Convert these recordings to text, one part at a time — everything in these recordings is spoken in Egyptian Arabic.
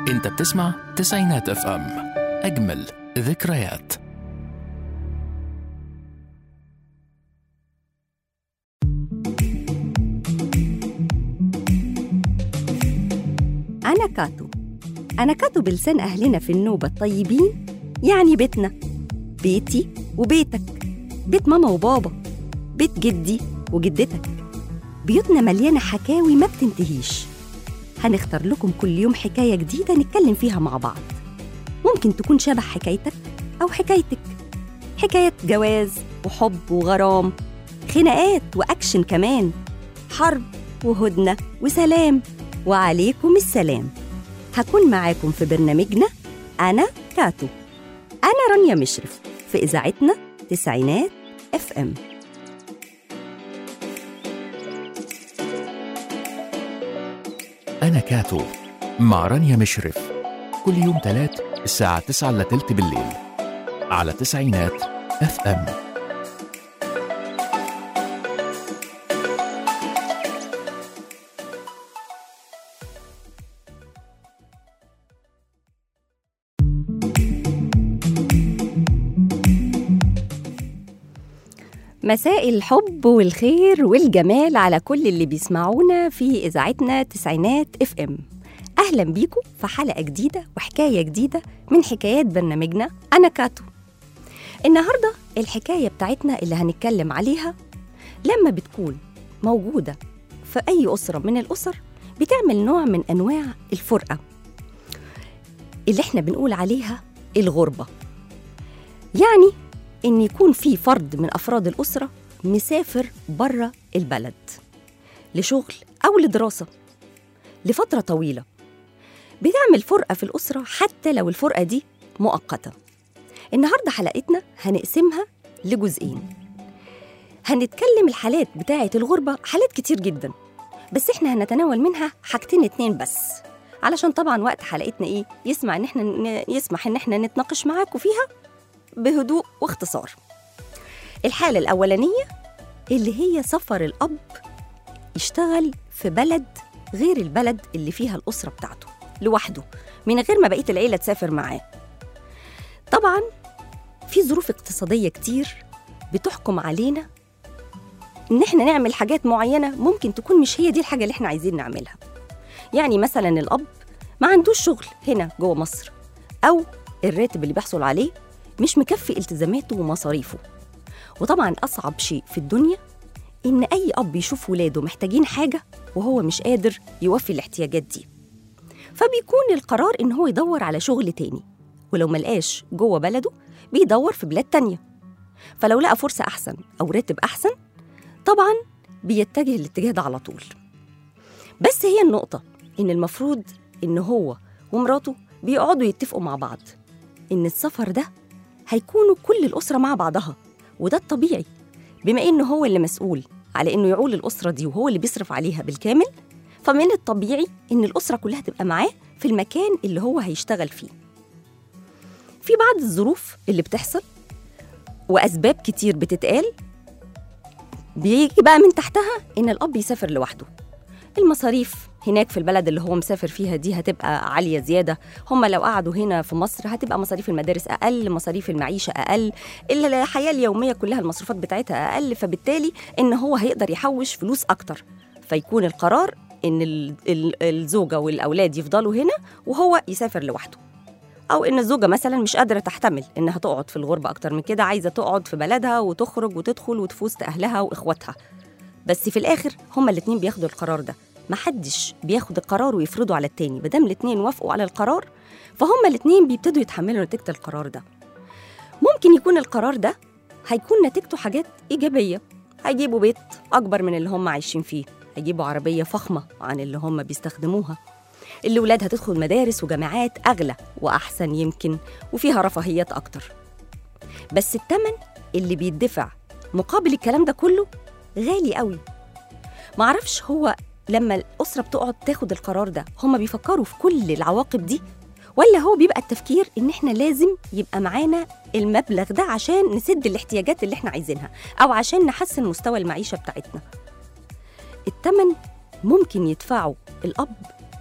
انت بتسمع تسعينات اف ام اجمل ذكريات أنا كاتو أنا كاتو بلسان أهلنا في النوبة الطيبين يعني بيتنا بيتي وبيتك بيت ماما وبابا بيت جدي وجدتك بيوتنا مليانة حكاوي ما بتنتهيش هنختار لكم كل يوم حكاية جديدة نتكلم فيها مع بعض ممكن تكون شبه حكايتك أو حكايتك حكاية جواز وحب وغرام خناقات وأكشن كمان حرب وهدنة وسلام وعليكم السلام هكون معاكم في برنامجنا أنا كاتو أنا رانيا مشرف في إذاعتنا تسعينات اف ام أنا كاتو مع رانيا مشرف كل يوم تلات الساعة 9 إلا تلت بالليل على تسعينات اف ام مساء الحب والخير والجمال على كل اللي بيسمعونا في إذاعتنا تسعينات اف ام أهلا بيكم في حلقة جديدة وحكاية جديدة من حكايات برنامجنا أنا كاتو النهاردة الحكاية بتاعتنا اللي هنتكلم عليها لما بتكون موجودة في أي أسرة من الأسر بتعمل نوع من أنواع الفرقة اللي احنا بنقول عليها الغربة يعني إن يكون في فرد من أفراد الأسرة مسافر بره البلد لشغل أو لدراسة لفترة طويلة بتعمل فرقة في الأسرة حتى لو الفرقة دي مؤقتة النهاردة حلقتنا هنقسمها لجزئين هنتكلم الحالات بتاعة الغربة حالات كتير جدا بس احنا هنتناول منها حاجتين اتنين بس علشان طبعا وقت حلقتنا ايه يسمع ان احنا ن- يسمح ان احنا نتناقش معاكم فيها بهدوء واختصار الحالة الأولانية اللي هي سفر الأب يشتغل في بلد غير البلد اللي فيها الأسرة بتاعته لوحده من غير ما بقية العيلة تسافر معاه طبعا في ظروف اقتصادية كتير بتحكم علينا إن إحنا نعمل حاجات معينة ممكن تكون مش هي دي الحاجة اللي إحنا عايزين نعملها يعني مثلا الأب ما عندوش شغل هنا جوه مصر أو الراتب اللي بيحصل عليه مش مكفي التزاماته ومصاريفه وطبعا أصعب شيء في الدنيا إن أي أب يشوف ولاده محتاجين حاجة وهو مش قادر يوفي الاحتياجات دي فبيكون القرار إن هو يدور على شغل تاني ولو ملقاش جوه بلده بيدور في بلاد تانية فلو لقى فرصة أحسن أو راتب أحسن طبعا بيتجه الاتجاه ده على طول بس هي النقطة إن المفروض إن هو ومراته بيقعدوا يتفقوا مع بعض إن السفر ده هيكونوا كل الأسرة مع بعضها وده الطبيعي بما إنه هو اللي مسؤول على إنه يعول الأسرة دي وهو اللي بيصرف عليها بالكامل فمن الطبيعي إن الأسرة كلها تبقى معاه في المكان اللي هو هيشتغل فيه في بعض الظروف اللي بتحصل وأسباب كتير بتتقال بيجي بقى من تحتها إن الأب يسافر لوحده المصاريف هناك في البلد اللي هو مسافر فيها دي هتبقى عالية زيادة هم لو قعدوا هنا في مصر هتبقى مصاريف المدارس أقل مصاريف المعيشة أقل إلا الحياة اليومية كلها المصروفات بتاعتها أقل فبالتالي إن هو هيقدر يحوش فلوس أكتر فيكون القرار إن ال- ال- الزوجة والأولاد يفضلوا هنا وهو يسافر لوحده أو إن الزوجة مثلا مش قادرة تحتمل إنها تقعد في الغربة أكتر من كده عايزة تقعد في بلدها وتخرج وتدخل وتفوز أهلها وإخواتها بس في الآخر هما الاتنين بياخدوا القرار ده محدش بياخد القرار ويفرضه على التاني مادام الاتنين وافقوا على القرار فهما الاتنين بيبتدوا يتحملوا نتيجة القرار ده ممكن يكون القرار ده هيكون نتيجته حاجات إيجابية هيجيبوا بيت أكبر من اللي هم عايشين فيه هيجيبوا عربية فخمة عن اللي هم بيستخدموها اللي ولادها تدخل مدارس وجامعات أغلى وأحسن يمكن وفيها رفاهيات أكتر بس التمن اللي بيدفع مقابل الكلام ده كله غالي قوي معرفش هو لما الأسرة بتقعد تاخد القرار ده هما بيفكروا في كل العواقب دي ولا هو بيبقى التفكير ان احنا لازم يبقى معانا المبلغ ده عشان نسد الاحتياجات اللي احنا عايزينها او عشان نحسن مستوى المعيشة بتاعتنا التمن ممكن يدفعه الأب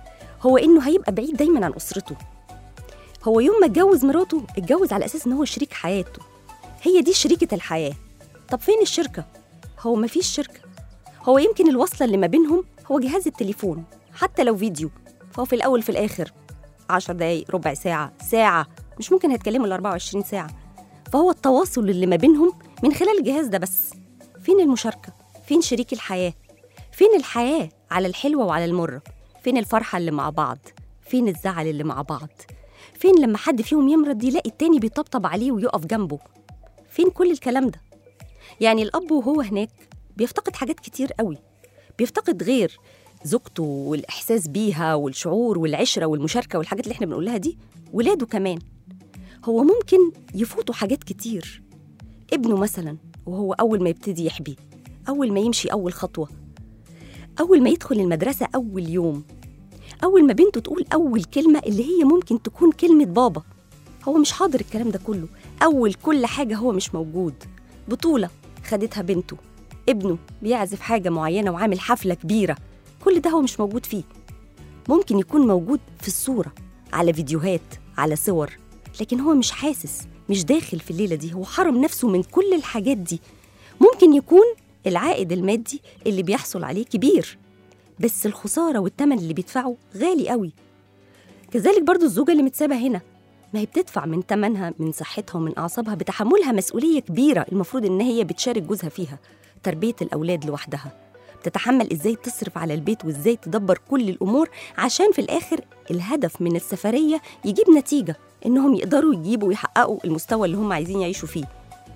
هو انه هيبقى بعيد دايما عن اسرته هو يوم ما اتجوز مراته اتجوز على اساس ان هو شريك حياته هي دي شريكة الحياة طب فين الشركة؟ هو مفيش شركة هو يمكن الوصلة اللي ما بينهم هو جهاز التليفون حتى لو فيديو فهو في الأول في الآخر عشر دقايق ربع ساعة ساعة مش ممكن هيتكلموا ال 24 ساعة فهو التواصل اللي ما بينهم من خلال الجهاز ده بس فين المشاركة؟ فين شريك الحياة؟ فين الحياة على الحلوة وعلى المرة؟ فين الفرحة اللي مع بعض؟ فين الزعل اللي مع بعض؟ فين لما حد فيهم يمرض يلاقي التاني بيطبطب عليه ويقف جنبه؟ فين كل الكلام ده؟ يعني الأب وهو هناك بيفتقد حاجات كتير قوي بيفتقد غير زوجته والإحساس بيها والشعور والعشرة والمشاركة والحاجات اللي احنا بنقولها دي ولاده كمان هو ممكن يفوتوا حاجات كتير ابنه مثلا وهو أول ما يبتدي يحبي أول ما يمشي أول خطوة أول ما يدخل المدرسة أول يوم أول ما بنته تقول أول كلمة اللي هي ممكن تكون كلمة بابا هو مش حاضر الكلام ده كله أول كل حاجة هو مش موجود بطولة خدتها بنته ابنه بيعزف حاجة معينة وعامل حفلة كبيرة كل ده هو مش موجود فيه ممكن يكون موجود في الصورة على فيديوهات على صور لكن هو مش حاسس مش داخل في الليلة دي هو حرم نفسه من كل الحاجات دي ممكن يكون العائد المادي اللي بيحصل عليه كبير بس الخسارة والتمن اللي بيدفعه غالي قوي كذلك برضو الزوجة اللي متسابة هنا ما هي بتدفع من تمنها من صحتها ومن أعصابها بتحملها مسؤولية كبيرة المفروض إن هي بتشارك جوزها فيها تربية الأولاد لوحدها بتتحمل إزاي تصرف على البيت وإزاي تدبر كل الأمور عشان في الآخر الهدف من السفرية يجيب نتيجة إنهم يقدروا يجيبوا ويحققوا المستوى اللي هم عايزين يعيشوا فيه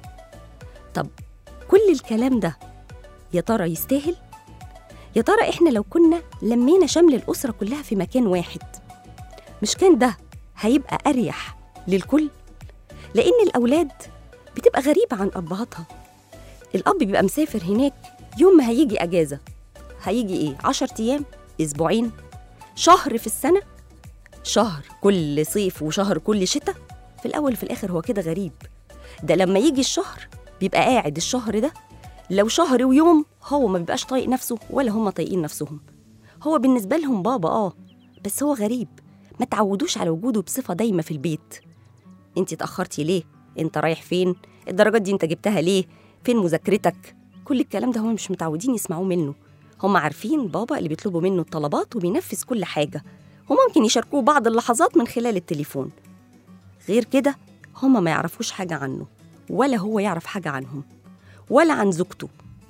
طب كل الكلام ده يا ترى يستاهل؟ يا ترى إحنا لو كنا لمينا شمل الأسرة كلها في مكان واحد مش كان ده هيبقى أريح للكل؟ لأن الأولاد بتبقى غريبة عن أبهاتها الأب بيبقى مسافر هناك يوم ما هيجي أجازة هيجي إيه؟ عشر أيام؟ أسبوعين؟ شهر في السنة؟ شهر كل صيف وشهر كل شتاء؟ في الأول وفي الآخر هو كده غريب ده لما يجي الشهر بيبقى قاعد الشهر ده لو شهر ويوم هو ما بيبقاش طايق نفسه ولا هم طايقين نفسهم هو بالنسبة لهم بابا آه بس هو غريب ما تعودوش على وجوده بصفة دايمة في البيت انت اتأخرتي ليه؟ انت رايح فين؟ الدرجات دي انت جبتها ليه؟ فين مذاكرتك؟ كل الكلام ده هم مش متعودين يسمعوه منه هم عارفين بابا اللي بيطلبوا منه الطلبات وبينفذ كل حاجة وممكن يشاركوه بعض اللحظات من خلال التليفون غير كده هم ما يعرفوش حاجة عنه ولا هو يعرف حاجة عنهم ولا عن زوجته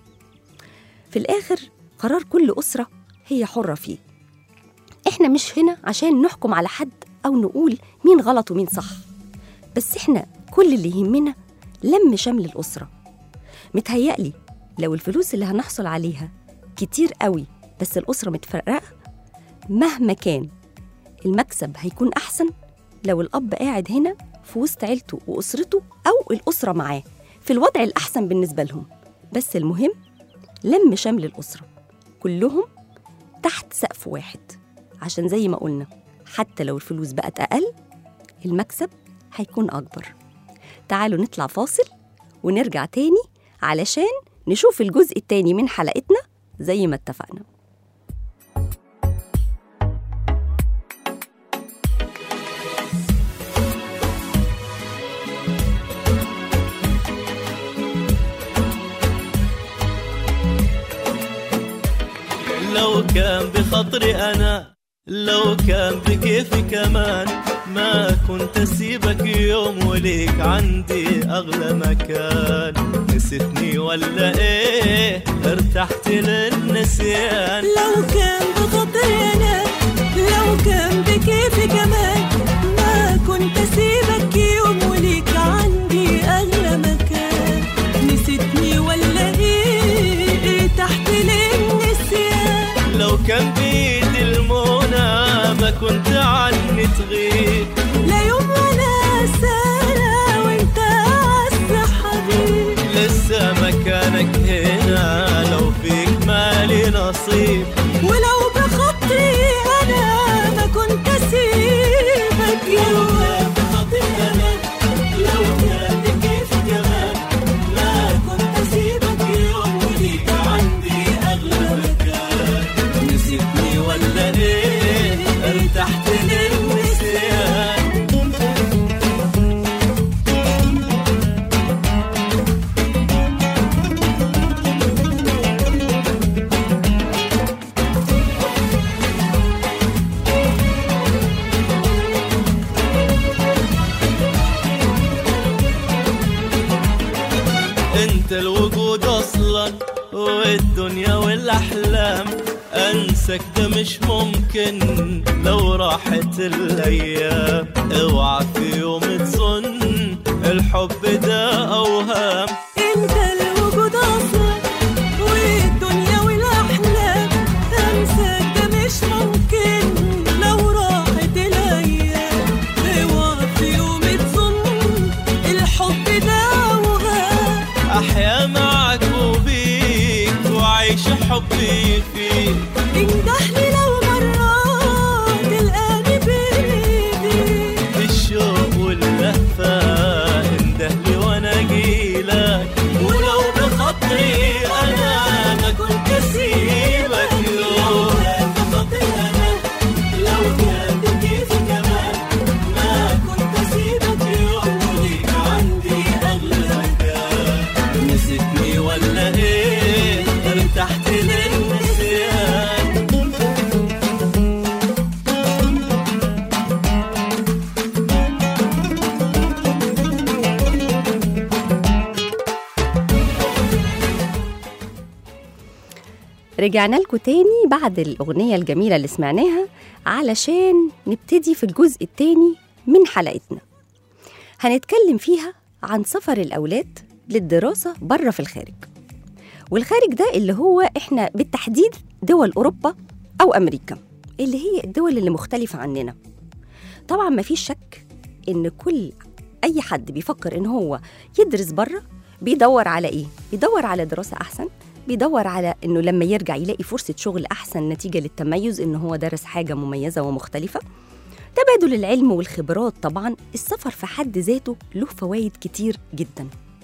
في الآخر قرار كل أسرة هي حرة فيه إحنا مش هنا عشان نحكم على حد أو نقول مين غلط ومين صح بس إحنا كل اللي يهمنا لم شمل الأسرة متهيألي لو الفلوس اللي هنحصل عليها كتير قوي بس الأسرة متفرقة مهما كان المكسب هيكون أحسن لو الأب قاعد هنا في وسط عيلته وأسرته أو الأسرة معاه في الوضع الأحسن بالنسبة لهم بس المهم لم شمل الأسرة كلهم تحت سقف واحد عشان زي ما قلنا حتى لو الفلوس بقت أقل المكسب هيكون أكبر تعالوا نطلع فاصل ونرجع تاني علشان نشوف الجزء التاني من حلقتنا زي ما اتفقنا لو كان بخطري أنا لو كان بكيفي كمان ما كنت أسيبك يوم وليك عندي أغلى مكان نسيتني ولا إيه ارتحت للنسيان لو كان بخاطري انا لو كان بكيفي كمان ما كنت اسيبك يوم وليك عندي اغلى مكان نسيتني ولا ايه تحت للنسيان لو كان بيدي المنى ما كنت عني تغيب لا يوم ولا سنة وانت اعز حبيب لسه مكانك هنا لو فيك مالي نصيب ولو بخاطري انا ما كنت اسيبك يوم لو كان كيف كمان ما كنت اسيبك يوم وليك عندي اغلى مكان نسيتني ولا ايه انسك ده مش ممكن لو راحت الايام اوعى في يوم تظن الحب ده اوهام انت الوجود اصلا والدنيا والاحلام انساك ده مش ممكن لو راحت الايام اوعى في يوم تظن الحب ده وهام احيا معك وبيك وعيش حبي فيك اندهلي لو مرات تلقاني بايديك الشوق واللهفة اندهلي وانا جيلك ولو بخاطري انا ما كنت اسيبك يوم لو كان بكيف كمان ما كنت اسيبك يوم وليك عندي اغلى مكان نسيتني ولا ايه ارتحت للنسيان رجعنا لكم تاني بعد الأغنية الجميلة اللي سمعناها علشان نبتدي في الجزء التاني من حلقتنا هنتكلم فيها عن سفر الأولاد للدراسة بره في الخارج والخارج ده اللي هو إحنا بالتحديد دول أوروبا أو أمريكا اللي هي الدول اللي مختلفة عننا طبعا ما فيش شك إن كل أي حد بيفكر إن هو يدرس بره بيدور على إيه؟ بيدور على دراسة أحسن بيدور على انه لما يرجع يلاقي فرصه شغل احسن نتيجه للتميز ان هو درس حاجه مميزه ومختلفه تبادل العلم والخبرات طبعا السفر في حد ذاته له فوائد كتير جدا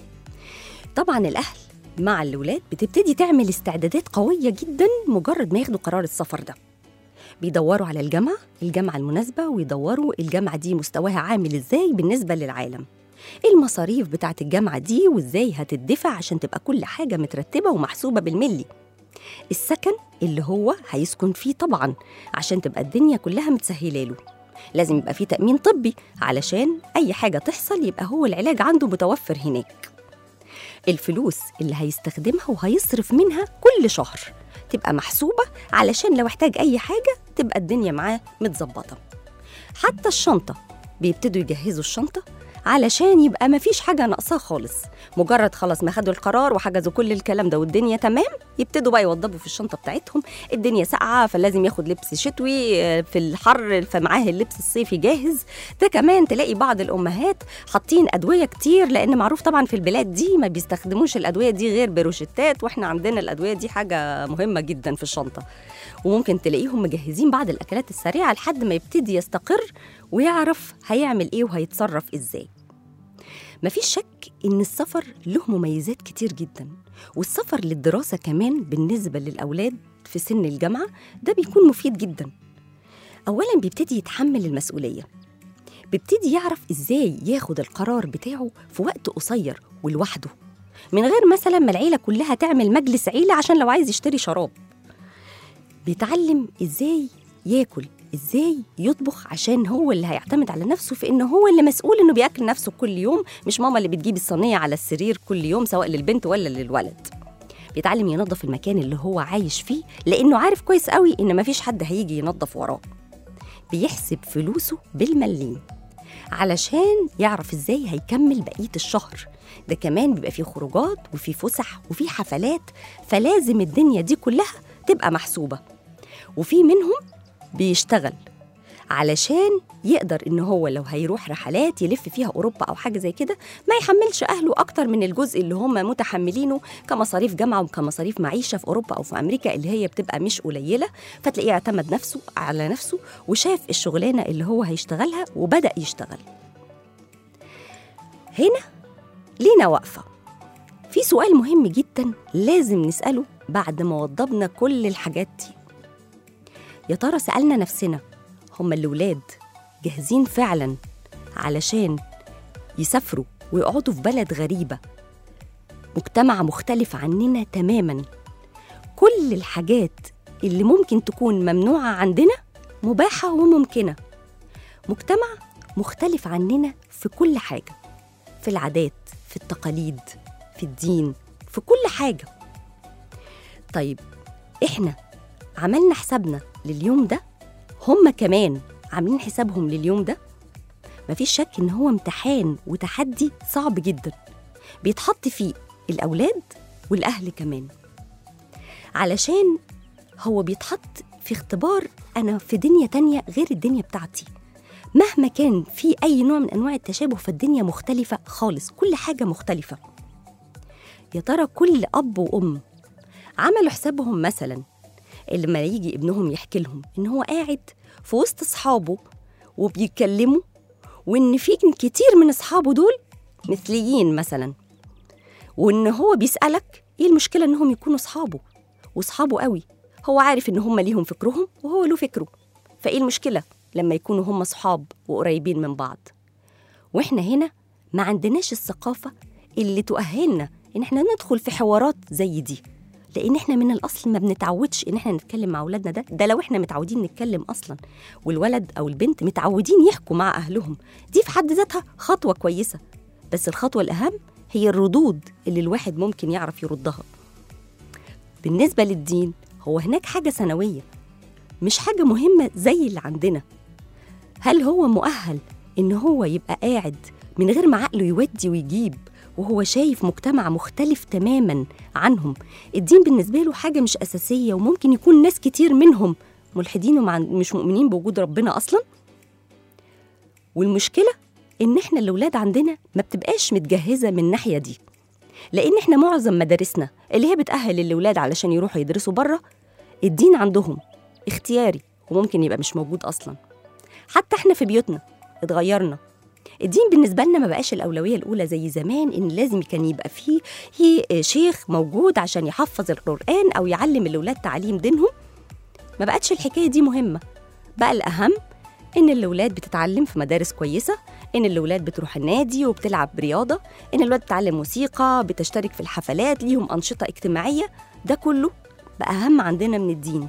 طبعا الاهل مع الولاد بتبتدي تعمل استعدادات قويه جدا مجرد ما ياخدوا قرار السفر ده بيدوروا على الجامعه الجامعه المناسبه ويدوروا الجامعه دي مستواها عامل ازاي بالنسبه للعالم المصاريف بتاعت الجامعة دي وإزاي هتدفع عشان تبقى كل حاجة مترتبة ومحسوبة بالملي السكن اللي هو هيسكن فيه طبعا عشان تبقى الدنيا كلها متسهلة له لازم يبقى فيه تأمين طبي علشان أي حاجة تحصل يبقى هو العلاج عنده متوفر هناك الفلوس اللي هيستخدمها وهيصرف منها كل شهر تبقى محسوبة علشان لو احتاج أي حاجة تبقى الدنيا معاه متظبطة حتى الشنطة بيبتدوا يجهزوا الشنطة علشان يبقى مفيش حاجة ناقصاه خالص مجرد خلاص ما خدوا القرار وحجزوا كل الكلام ده والدنيا تمام يبتدوا بقى يوضبوا في الشنطة بتاعتهم الدنيا ساقعة فلازم ياخد لبس شتوي آه، في الحر فمعاه اللبس الصيفي جاهز ده كمان تلاقي بعض الأمهات حاطين أدوية كتير لأن معروف طبعا في البلاد دي ما بيستخدموش الأدوية دي غير بروشتات وإحنا عندنا الأدوية دي حاجة مهمة جدا في الشنطة وممكن تلاقيهم مجهزين بعض الأكلات السريعة لحد ما يبتدي يستقر ويعرف هيعمل إيه وهيتصرف إزاي مفيش شك إن السفر له مميزات كتير جدا والسفر للدراسة كمان بالنسبة للأولاد في سن الجامعة ده بيكون مفيد جدا أولا بيبتدي يتحمل المسؤولية بيبتدي يعرف إزاي ياخد القرار بتاعه في وقت قصير ولوحده من غير مثلا ما العيلة كلها تعمل مجلس عيلة عشان لو عايز يشتري شراب بيتعلم ازاي ياكل ازاي يطبخ عشان هو اللي هيعتمد على نفسه في ان هو اللي مسؤول انه بياكل نفسه كل يوم مش ماما اللي بتجيب الصينيه على السرير كل يوم سواء للبنت ولا للولد بيتعلم ينظف المكان اللي هو عايش فيه لانه عارف كويس قوي ان مفيش حد هيجي ينظف وراه بيحسب فلوسه بالمليم علشان يعرف ازاي هيكمل بقيه الشهر ده كمان بيبقى فيه خروجات وفيه فسح وفيه حفلات فلازم الدنيا دي كلها تبقى محسوبه وفي منهم بيشتغل علشان يقدر ان هو لو هيروح رحلات يلف فيها اوروبا او حاجه زي كده ما يحملش اهله اكتر من الجزء اللي هم متحملينه كمصاريف جامعه وكمصاريف معيشه في اوروبا او في امريكا اللي هي بتبقى مش قليله فتلاقيه اعتمد نفسه على نفسه وشاف الشغلانه اللي هو هيشتغلها وبدا يشتغل هنا لينا وقفه في سؤال مهم جدا لازم نساله بعد ما وضبنا كل الحاجات دي يا ترى سألنا نفسنا هم الولاد جاهزين فعلا علشان يسافروا ويقعدوا في بلد غريبة مجتمع مختلف عننا تماما كل الحاجات اللي ممكن تكون ممنوعة عندنا مباحة وممكنة مجتمع مختلف عننا في كل حاجة في العادات في التقاليد في الدين في كل حاجة طيب احنا عملنا حسابنا لليوم ده هم كمان عاملين حسابهم لليوم ده مفيش شك ان هو امتحان وتحدي صعب جدا بيتحط فيه الاولاد والاهل كمان علشان هو بيتحط في اختبار انا في دنيا تانية غير الدنيا بتاعتي مهما كان في اي نوع من انواع التشابه فالدنيا مختلفه خالص كل حاجه مختلفه يا ترى كل اب وام عملوا حسابهم مثلا لما يجي ابنهم يحكي لهم ان هو قاعد في وسط اصحابه وبيتكلموا وان في كتير من اصحابه دول مثليين مثلا وان هو بيسالك ايه المشكله انهم يكونوا اصحابه واصحابه قوي هو عارف ان هم ليهم فكرهم وهو له فكره فايه المشكله لما يكونوا هم صحاب وقريبين من بعض واحنا هنا ما عندناش الثقافه اللي تؤهلنا ان احنا ندخل في حوارات زي دي لان احنا من الاصل ما بنتعودش ان احنا نتكلم مع اولادنا ده ده لو احنا متعودين نتكلم اصلا والولد او البنت متعودين يحكوا مع اهلهم دي في حد ذاتها خطوه كويسه بس الخطوه الاهم هي الردود اللي الواحد ممكن يعرف يردها بالنسبه للدين هو هناك حاجه ثانويه مش حاجه مهمه زي اللي عندنا هل هو مؤهل ان هو يبقى قاعد من غير ما عقله يودي ويجيب وهو شايف مجتمع مختلف تماما عنهم الدين بالنسبه له حاجه مش اساسيه وممكن يكون ناس كتير منهم ملحدين ومش مؤمنين بوجود ربنا اصلا والمشكله ان احنا الاولاد عندنا ما بتبقاش متجهزه من الناحيه دي لان احنا معظم مدارسنا اللي هي بتاهل الاولاد علشان يروحوا يدرسوا بره الدين عندهم اختياري وممكن يبقى مش موجود اصلا حتى احنا في بيوتنا اتغيرنا الدين بالنسبه لنا ما بقاش الاولويه الاولى زي زمان ان لازم كان يبقى فيه هي شيخ موجود عشان يحفظ القران او يعلم الاولاد تعليم دينهم ما بقتش الحكايه دي مهمه بقى الاهم ان الاولاد بتتعلم في مدارس كويسه ان الاولاد بتروح النادي وبتلعب رياضه ان الاولاد بتتعلم موسيقى بتشترك في الحفلات ليهم انشطه اجتماعيه ده كله بقى اهم عندنا من الدين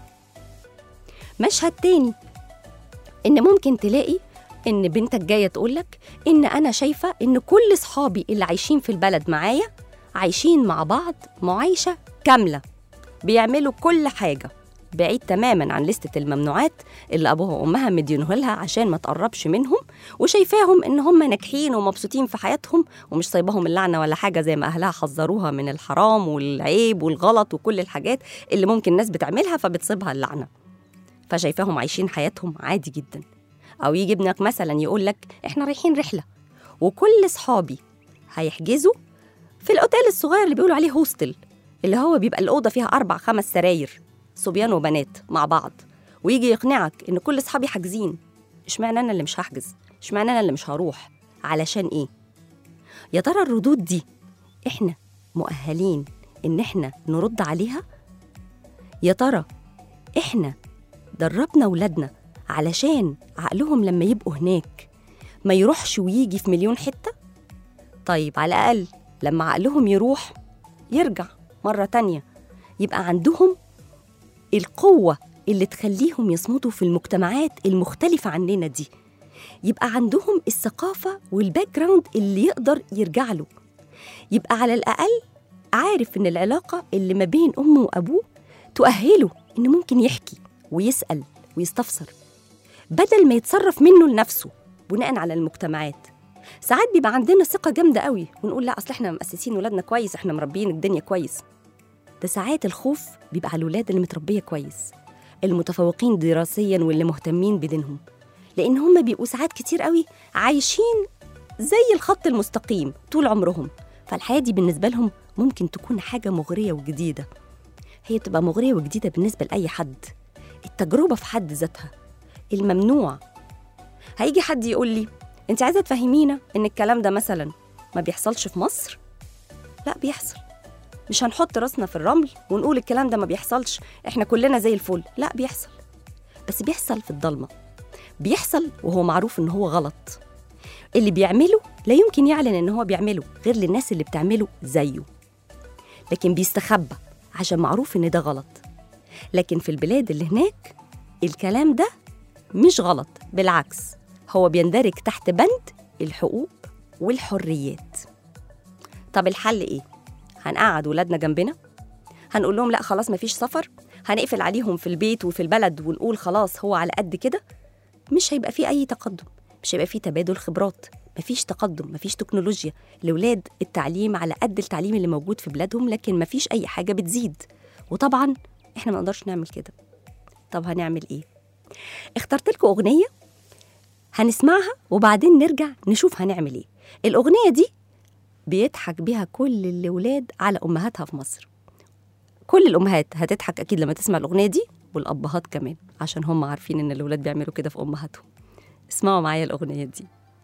مشهد تاني ان ممكن تلاقي ان بنتك جايه تقولك ان انا شايفه ان كل صحابي اللي عايشين في البلد معايا عايشين مع بعض معايشه كامله بيعملوا كل حاجه بعيد تماما عن لستة الممنوعات اللي أبوها وأمها مدينه لها عشان ما تقربش منهم وشايفاهم إن هم ناجحين ومبسوطين في حياتهم ومش صايباهم اللعنة ولا حاجة زي ما أهلها حذروها من الحرام والعيب والغلط وكل الحاجات اللي ممكن الناس بتعملها فبتصيبها اللعنة فشايفاهم عايشين حياتهم عادي جدا أو يجي ابنك مثلا يقول لك إحنا رايحين رحلة وكل صحابي هيحجزوا في الأوتيل الصغير اللي بيقولوا عليه هوستل اللي هو بيبقى الأوضة فيها أربع خمس سراير صبيان وبنات مع بعض ويجي يقنعك ان كل اصحابي حاجزين اشمعنى انا اللي مش هحجز اشمعنى انا اللي مش هروح علشان ايه يا ترى الردود دي احنا مؤهلين ان احنا نرد عليها يا ترى احنا دربنا ولادنا علشان عقلهم لما يبقوا هناك ما يروحش ويجي في مليون حتة طيب على الأقل لما عقلهم يروح يرجع مرة تانية يبقى عندهم القوة اللي تخليهم يصمدوا في المجتمعات المختلفة عننا دي يبقى عندهم الثقافة والباك جراوند اللي يقدر يرجع له يبقى على الأقل عارف إن العلاقة اللي ما بين أمه وأبوه تؤهله إنه ممكن يحكي ويسأل ويستفسر بدل ما يتصرف منه لنفسه بناء على المجتمعات ساعات بيبقى عندنا ثقة جامدة قوي ونقول لا أصل إحنا مؤسسين ولادنا كويس إحنا مربيين الدنيا كويس ده ساعات الخوف بيبقى على الولاد اللي متربيه كويس المتفوقين دراسيا واللي مهتمين بدينهم لان هم بيبقوا ساعات كتير قوي عايشين زي الخط المستقيم طول عمرهم فالحياه دي بالنسبه لهم ممكن تكون حاجه مغريه وجديده هي تبقى مغريه وجديده بالنسبه لاي حد التجربه في حد ذاتها الممنوع هيجي حد يقول لي انت عايزه تفهمينا ان الكلام ده مثلا ما بيحصلش في مصر لا بيحصل مش هنحط راسنا في الرمل ونقول الكلام ده ما بيحصلش احنا كلنا زي الفل لا بيحصل بس بيحصل في الضلمه بيحصل وهو معروف ان هو غلط اللي بيعمله لا يمكن يعلن ان هو بيعمله غير للناس اللي بتعمله زيه لكن بيستخبى عشان معروف ان ده غلط لكن في البلاد اللي هناك الكلام ده مش غلط بالعكس هو بيندرج تحت بند الحقوق والحريات طب الحل ايه هنقعد ولادنا جنبنا هنقول لهم لا خلاص مفيش سفر هنقفل عليهم في البيت وفي البلد ونقول خلاص هو على قد كده مش هيبقى فيه أي تقدم مش هيبقى فيه تبادل خبرات مفيش تقدم مفيش تكنولوجيا الأولاد التعليم على قد التعليم اللي موجود في بلادهم لكن مفيش أي حاجة بتزيد وطبعا احنا ما نقدرش نعمل كده طب هنعمل ايه اخترت لكم أغنية هنسمعها وبعدين نرجع نشوف هنعمل ايه الأغنية دي بيضحك بيها كل الأولاد على أمهاتها في مصر كل الأمهات هتضحك أكيد لما تسمع الأغنية دي والأبهات كمان عشان هم عارفين إن الأولاد بيعملوا كده في أمهاتهم اسمعوا معايا الأغنية دي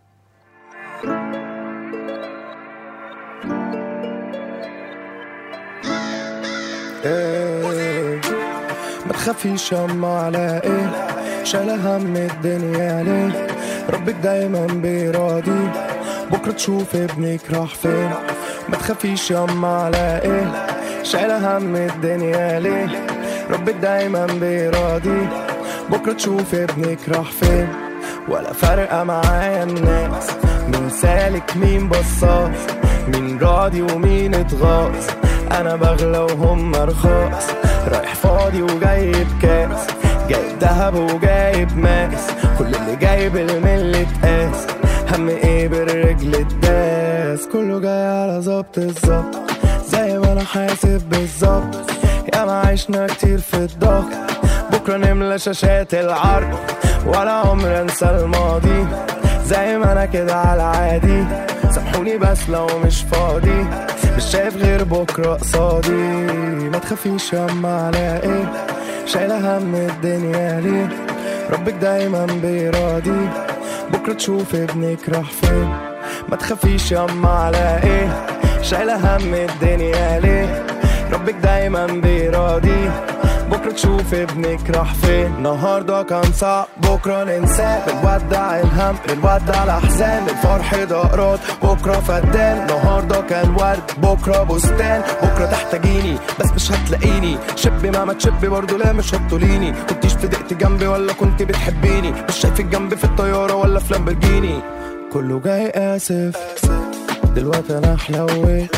ايه ما تخافيش ياما على ايه شايلة هم الدنيا ليه ربك دايما بيراضي بكرة تشوف ابنك راح فين ما تخافيش ياما على ايه شايلة هم الدنيا ليه ربك دايما بيراضي بكرة تشوف ابنك راح فين ولا فارقة معايا الناس مين سالك مين بصاص مين راضي ومين اتغاظ انا بغلى وهم رخاص رايح فاضي وجايب كاس جايب دهب وجايب ماس كل اللي جايب الملي اتقاس هم ايه بالرجل الداس كله جاي على ظبط الظبط زي ما انا حاسب بالظبط يا ما عشنا كتير في الضغط بكره نملى شاشات العرض ولا عمر انسى الماضي زي ما انا كده على عادي سامحوني بس لو مش فاضي مش شايف غير بكره قصادي ما تخافيش ياما على ايه شايله هم الدنيا ليه ربك دايما بيراضي بكره تشوف ابنك راح فين ما تخافيش ياما على ايه شايله هم الدنيا ليه ربك دايما بيراضي بكرة تشوف ابنك راح فين النهاردة كان صعب بكرة ننساه بنودع الهم بنودع الأحزان الفرح دقرات بكرة فدان النهاردة كان ورد بكرة بستان بكرة تحتاجيني بس مش هتلاقيني شبي مهما تشبي برضه لا مش هتطوليني كنتيش فضقت جنبي ولا كنت بتحبيني مش شايفك جنبي في الطيارة ولا في لامبرجيني كله جاي آسف دلوقتي أنا حلويت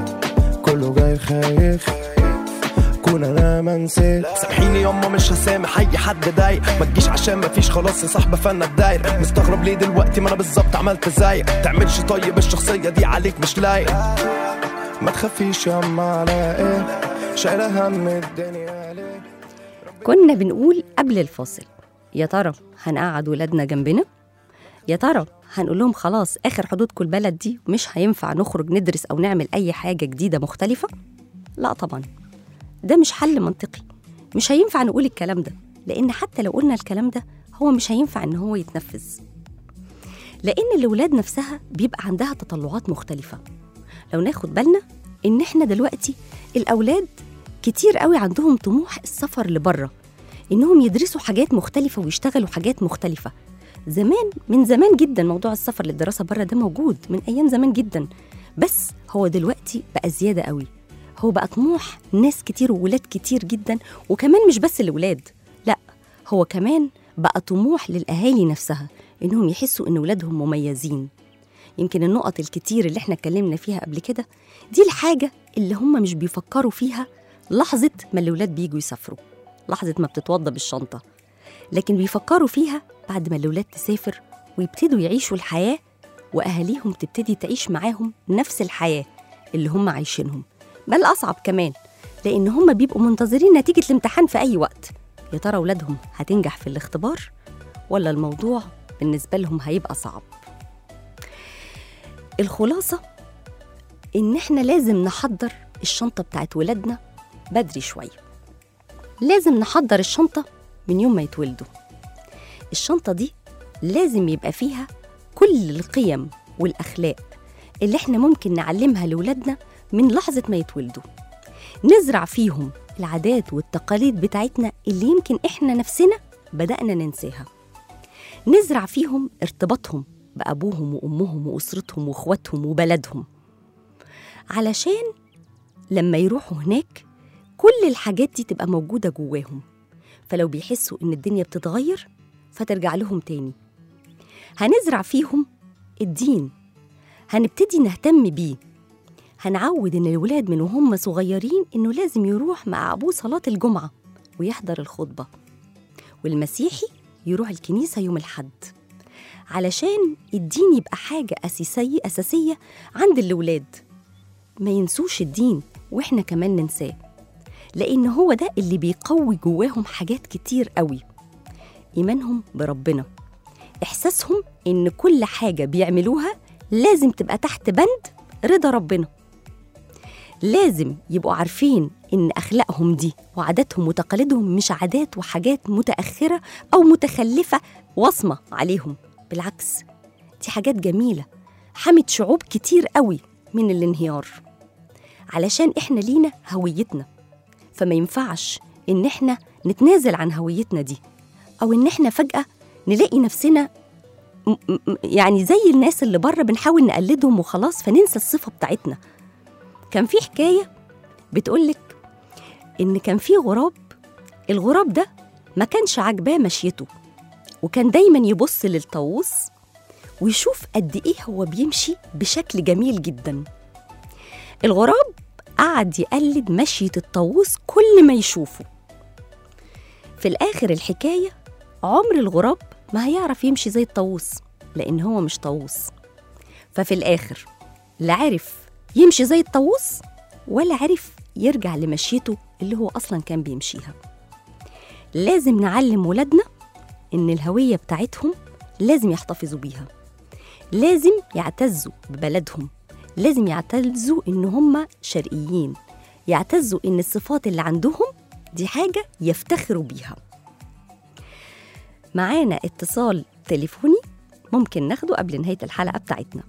كله جاي خايف كون انا ما نسيت سامحيني ياما مش هسامح اي حد ضايق ما تجيش عشان مفيش خلاص يا صاحبه فانا الداير مستغرب ليه دلوقتي ما انا بالظبط عملت زيك تعملش طيب الشخصيه دي عليك مش لايق ما تخافيش ياما على ايه شايله هم الدنيا ليه كنا بنقول قبل الفاصل يا ترى هنقعد ولادنا جنبنا يا ترى هنقول لهم خلاص اخر حدودكم البلد دي مش هينفع نخرج ندرس او نعمل اي حاجه جديده مختلفه لا طبعا ده مش حل منطقي مش هينفع نقول الكلام ده لان حتى لو قلنا الكلام ده هو مش هينفع ان هو يتنفذ لان الاولاد نفسها بيبقى عندها تطلعات مختلفه لو ناخد بالنا ان احنا دلوقتي الاولاد كتير قوي عندهم طموح السفر لبره انهم يدرسوا حاجات مختلفه ويشتغلوا حاجات مختلفه زمان من زمان جدا موضوع السفر للدراسه بره ده موجود من ايام زمان جدا بس هو دلوقتي بقى زياده قوي هو بقى طموح ناس كتير وولاد كتير جدا وكمان مش بس الولاد لا هو كمان بقى طموح للاهالي نفسها انهم يحسوا ان ولادهم مميزين يمكن النقط الكتير اللي احنا اتكلمنا فيها قبل كده دي الحاجه اللي هم مش بيفكروا فيها لحظه ما الاولاد بيجوا يسافروا لحظه ما بتتوضى بالشنطه لكن بيفكروا فيها بعد ما الأولاد تسافر ويبتدوا يعيشوا الحياة وأهاليهم تبتدي تعيش معاهم نفس الحياة اللي هم عايشينهم بل أصعب كمان لأن هم بيبقوا منتظرين نتيجة الامتحان في أي وقت يا ترى أولادهم هتنجح في الاختبار ولا الموضوع بالنسبة لهم هيبقى صعب الخلاصة إن إحنا لازم نحضر الشنطة بتاعت ولادنا بدري شوية لازم نحضر الشنطة من يوم ما يتولدوا الشنطة دي لازم يبقى فيها كل القيم والأخلاق اللي احنا ممكن نعلمها لولادنا من لحظة ما يتولدوا نزرع فيهم العادات والتقاليد بتاعتنا اللي يمكن احنا نفسنا بدأنا ننساها نزرع فيهم ارتباطهم بأبوهم وأمهم وأسرتهم وإخواتهم وبلدهم علشان لما يروحوا هناك كل الحاجات دي تبقى موجودة جواهم فلو بيحسوا إن الدنيا بتتغير فترجع لهم تاني هنزرع فيهم الدين هنبتدي نهتم بيه هنعود إن الولاد من وهم صغيرين إنه لازم يروح مع أبوه صلاة الجمعة ويحضر الخطبة والمسيحي يروح الكنيسة يوم الحد علشان الدين يبقى حاجة أساسية أساسية عند الولاد ما ينسوش الدين وإحنا كمان ننساه لأن هو ده اللي بيقوي جواهم حاجات كتير قوي إيمانهم بربنا إحساسهم إن كل حاجة بيعملوها لازم تبقى تحت بند رضا ربنا لازم يبقوا عارفين إن أخلاقهم دي وعاداتهم وتقاليدهم مش عادات وحاجات متأخرة أو متخلفة وصمة عليهم بالعكس دي حاجات جميلة حمت شعوب كتير قوي من الانهيار علشان إحنا لينا هويتنا فما ينفعش إن إحنا نتنازل عن هويتنا دي أو إن إحنا فجأة نلاقي نفسنا م- م- يعني زي الناس اللي بره بنحاول نقلدهم وخلاص فننسى الصفة بتاعتنا كان في حكاية بتقولك إن كان في غراب الغراب ده ما كانش عاجباه مشيته وكان دايما يبص للطاووس ويشوف قد إيه هو بيمشي بشكل جميل جدا الغراب قعد يقلد مشية الطاووس كل ما يشوفه في الآخر الحكاية عمر الغراب ما هيعرف يمشي زي الطاووس لأن هو مش طاووس ففي الآخر لا عرف يمشي زي الطاووس ولا عرف يرجع لمشيته اللي هو أصلا كان بيمشيها لازم نعلم ولادنا إن الهوية بتاعتهم لازم يحتفظوا بيها لازم يعتزوا ببلدهم لازم يعتزوا إن هم شرقيين يعتزوا إن الصفات اللي عندهم دي حاجة يفتخروا بيها معانا اتصال تليفوني ممكن ناخده قبل نهاية الحلقة بتاعتنا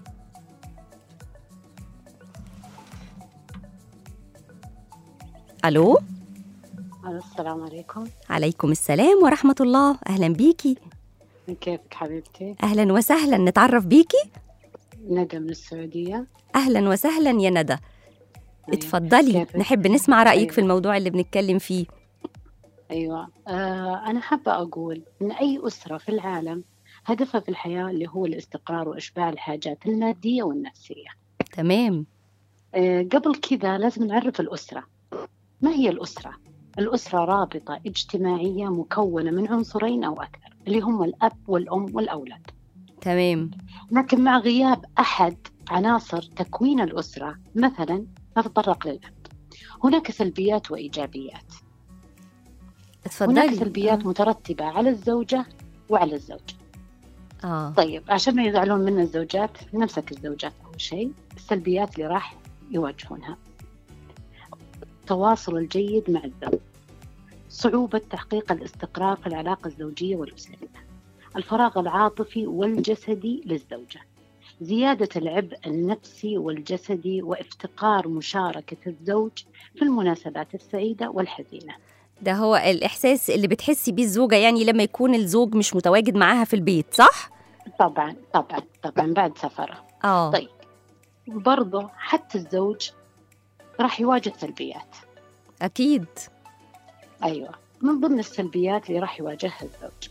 ألو ألو، السلام عليكم عليكم السلام ورحمة الله أهلا بيكي كيفك حبيبتي؟ أهلا وسهلا نتعرف بيكي ندى من السعودية أهلا وسهلا يا ندى أيوة. اتفضلي كيفك؟ نحب نسمع رأيك أيوة. في الموضوع اللي بنتكلم فيه أيوة آه أنا حابة أقول إن أي أسرة في العالم هدفها في الحياة اللي هو الاستقرار وإشباع الحاجات المادية والنفسية تمام آه قبل كذا لازم نعرف الأسرة ما هي الأسرة؟ الأسرة رابطة اجتماعية مكونة من عنصرين أو أكثر اللي هم الأب والأم والأولاد تمام لكن مع غياب أحد عناصر تكوين الأسرة مثلا نتطرق للأب هناك سلبيات وإيجابيات اتفضلي هناك سلبيات مترتبة على الزوجة وعلى الزوج آه. طيب عشان ما يزعلون منا الزوجات نمسك الزوجات أول شيء السلبيات اللي راح يواجهونها التواصل الجيد مع الزوج صعوبة تحقيق الاستقرار في العلاقة الزوجية والأسرية الفراغ العاطفي والجسدي للزوجة زيادة العبء النفسي والجسدي وافتقار مشاركة الزوج في المناسبات السعيدة والحزينة ده هو الإحساس اللي بتحسي بيه الزوجة يعني لما يكون الزوج مش متواجد معاها في البيت صح؟ طبعا طبعا طبعا بعد سفره آه طيب. برضه حتى الزوج راح يواجه سلبيات أكيد أيوة من ضمن السلبيات اللي راح يواجهها الزوج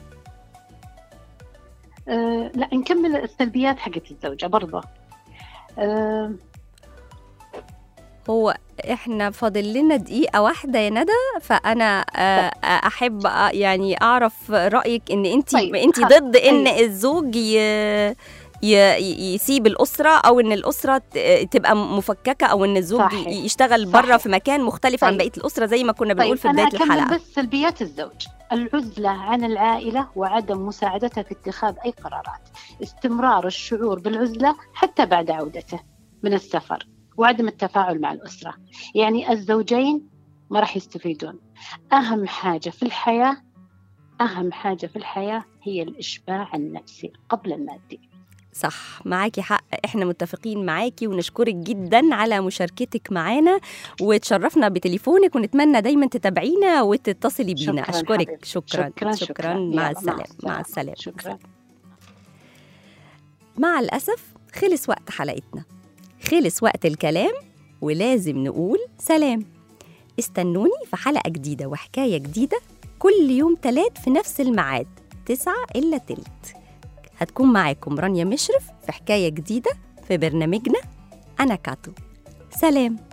أه لا نكمل السلبيات حقت الزوجة برضه أه هو احنا فاضل لنا دقيقة واحدة يا ندى فأنا آه، آه، أحب آه، يعني أعرف رأيك إن أنت طيب، أنت خ- ضد إن أيوة. الزوج ي... ي... يسيب الأسرة أو إن الأسرة ت- تبقى مفككة أو إن الزوج صحيح. ي- يشتغل بره صحيح. في مكان مختلف عن طيب. بقية الأسرة زي ما كنا بنقول طيب في أنا بداية أكمل الحلقة بس سلبيات الزوج العزلة عن العائلة وعدم مساعدتها في اتخاذ أي قرارات استمرار الشعور بالعزلة حتى بعد عودته من السفر وعدم التفاعل مع الأسرة يعني الزوجين ما راح يستفيدون أهم حاجة في الحياة أهم حاجة في الحياة هي الإشباع النفسي قبل المادي صح معاكي حق احنا متفقين معاكي ونشكرك جدا على مشاركتك معانا وتشرفنا بتليفونك ونتمنى دايما تتابعينا وتتصلي بينا شكراً اشكرك حبيبتي. شكرا شكراً، شكرا, شكراً. مع يلا، السلامه مع مع السلامة. السلامه شكراً. مع الأسف خلص وقت حلقتنا خلص وقت الكلام ولازم نقول سلام استنوني في حلقة جديدة وحكاية جديدة كل يوم تلات في نفس الميعاد تسعة إلا تلت هتكون معاكم رانيا مشرف في حكاية جديدة في برنامجنا أنا كاتو سلام